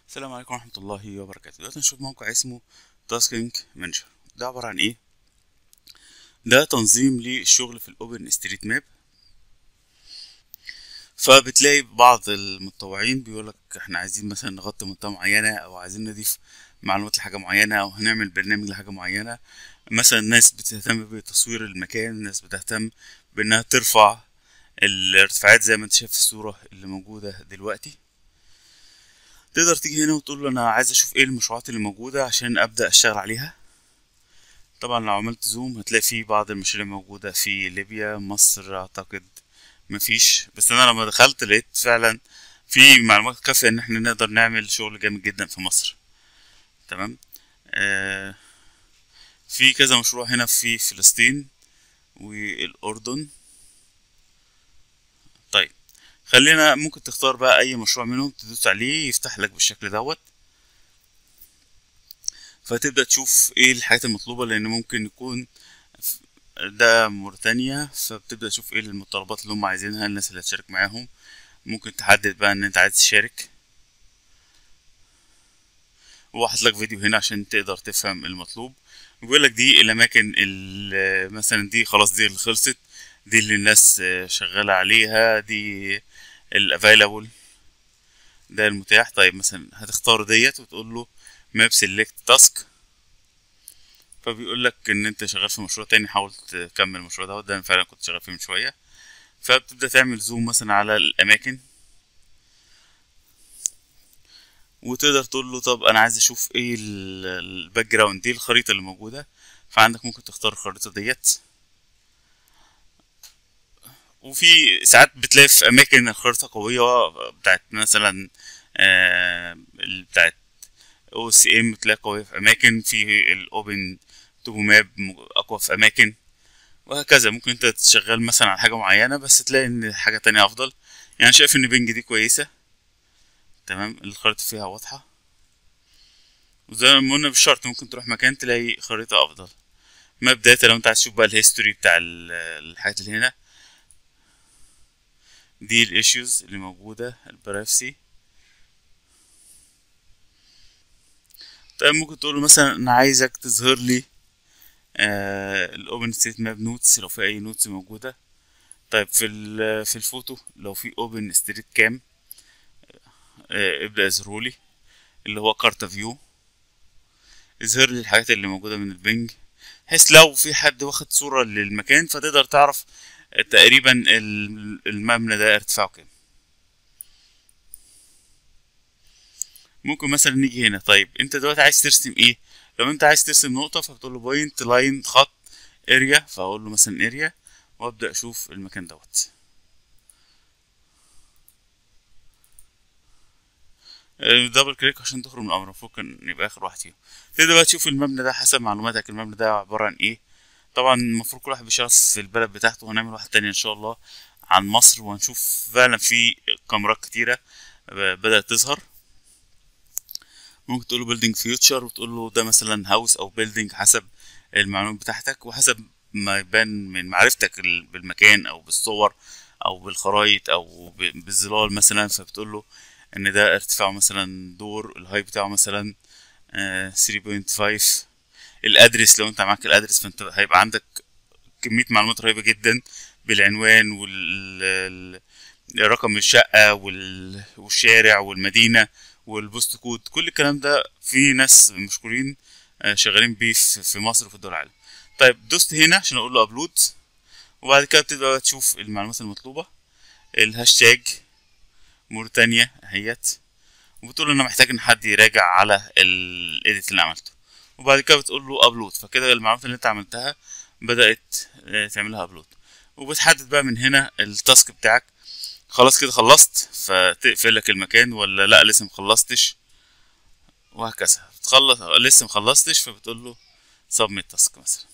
السلام عليكم ورحمة الله وبركاته دلوقتي نشوف موقع اسمه تاسكينج مانجر ده عبارة عن ايه ده تنظيم للشغل في الاوبن ستريت ماب فبتلاقي بعض المتطوعين بيقولك احنا عايزين مثلا نغطي منطقة معينة او عايزين نضيف معلومات لحاجة معينة او هنعمل برنامج لحاجة معينة مثلا ناس بتهتم بتصوير المكان ناس بتهتم بانها ترفع الارتفاعات زي ما انت شايف في الصورة اللي موجودة دلوقتي تقدر تيجي هنا وتقول له انا عايز اشوف ايه المشروعات اللي موجودة عشان ابدأ اشتغل عليها طبعا لو عملت زوم هتلاقي في بعض المشاريع موجودة في ليبيا مصر اعتقد مفيش بس انا لما دخلت لقيت فعلا في معلومات كافية ان احنا نقدر نعمل شغل جامد جدا في مصر تمام آه في كذا مشروع هنا في فلسطين والاردن طيب خلينا ممكن تختار بقى اي مشروع منهم تدوس عليه يفتح لك بالشكل دوت فتبدأ تشوف ايه الحاجات المطلوبة لان ممكن يكون ده موريتانيا فبتبدأ تشوف ايه المتطلبات اللي هم عايزينها الناس اللي هتشارك معاهم ممكن تحدد بقى ان انت عايز تشارك وواحد لك فيديو هنا عشان تقدر تفهم المطلوب بيقول لك دي الاماكن اللي مثلا دي خلاص دي اللي خلصت دي اللي الناس شغالة عليها دي الافيلابل ده المتاح طيب مثلا هتختار ديت وتقول له ماب سيلكت تاسك فبيقول لك ان انت شغال في مشروع تاني حاول تكمل المشروع ده ده انا فعلا كنت شغال فيه من شويه فبتبدا تعمل زوم مثلا على الاماكن وتقدر تقول له طب انا عايز اشوف ايه الباك جراوند دي الخريطه اللي موجوده فعندك ممكن تختار الخريطه ديت وفي ساعات بتلاقي في اماكن الخريطه قويه بتاعت مثلا آه بتاعت او سي ام بتلاقي قويه في اماكن في الاوبن تو ماب اقوى في اماكن وهكذا ممكن انت تشغل مثلا على حاجه معينه بس تلاقي ان حاجه تانية افضل يعني شايف ان بنج دي كويسه تمام الخريطه فيها واضحه وزي ما قلنا بالشرط ممكن تروح مكان تلاقي خريطه افضل ماب داتا لو انت عايز تشوف بقى الهيستوري بتاع الحاجات اللي هنا دي الايشوز اللي موجوده البرايفسي طيب ممكن تقول مثلا انا عايزك تظهر لي آه الاوبن ستيت ماب نوتس لو في اي نوتس موجوده طيب في في الفوتو لو في اوبن ستريت كام آه ابدا اظهره لي اللي هو كارتا فيو اظهر لي الحاجات اللي موجوده من البنج بحيث لو في حد واخد صوره للمكان فتقدر تعرف تقريبا المبنى ده ارتفاعه كام ممكن مثلا نيجي هنا طيب انت دلوقتي عايز ترسم ايه لو انت عايز ترسم نقطه فبتقول له بوينت لاين خط اريا فاقول له مثلا اريا وابدا اشوف المكان دوت دبل كليك عشان تخرج من الامر المفروض كان يبقى اخر واحد فيهم تبدا بقى تشوف المبنى ده حسب معلوماتك المبنى ده عباره عن ايه طبعا المفروض كل واحد بيشتغل في البلد بتاعته وهنعمل واحد تاني ان شاء الله عن مصر وهنشوف فعلا في كاميرات كتيرة بدأت تظهر ممكن تقول له بيلدينج فيوتشر وتقول له ده مثلا هاوس او بيلدينج حسب المعلومات بتاعتك وحسب ما يبان من معرفتك بالمكان او بالصور او بالخرايط او بالظلال مثلا فبتقول له ان ده ارتفاعه مثلا دور الهاي بتاعه مثلا 3.5 الادرس لو انت معاك الادرس فانت هيبقى عندك كميه معلومات رهيبه جدا بالعنوان والرقم الشقه والشارع والمدينه والبوست كود كل الكلام ده في ناس مشكورين شغالين بيه في مصر وفي الدول العالم طيب دوست هنا عشان اقول له ابلود وبعد كده بتبدا تشوف المعلومات المطلوبه الهاشتاج موريتانيا اهيت وبتقول انا محتاج ان حد يراجع على الايديت اللي عملته وبعد كده بتقول له ابلود فكده المعلومات اللي انت عملتها بدات تعملها ابلود وبتحدد بقى من هنا التاسك بتاعك خلاص كده خلصت فتقفل لك المكان ولا لا لسه مخلصتش وهكذا بتخلص لسه مخلصتش فبتقول له سبميت تاسك مثلا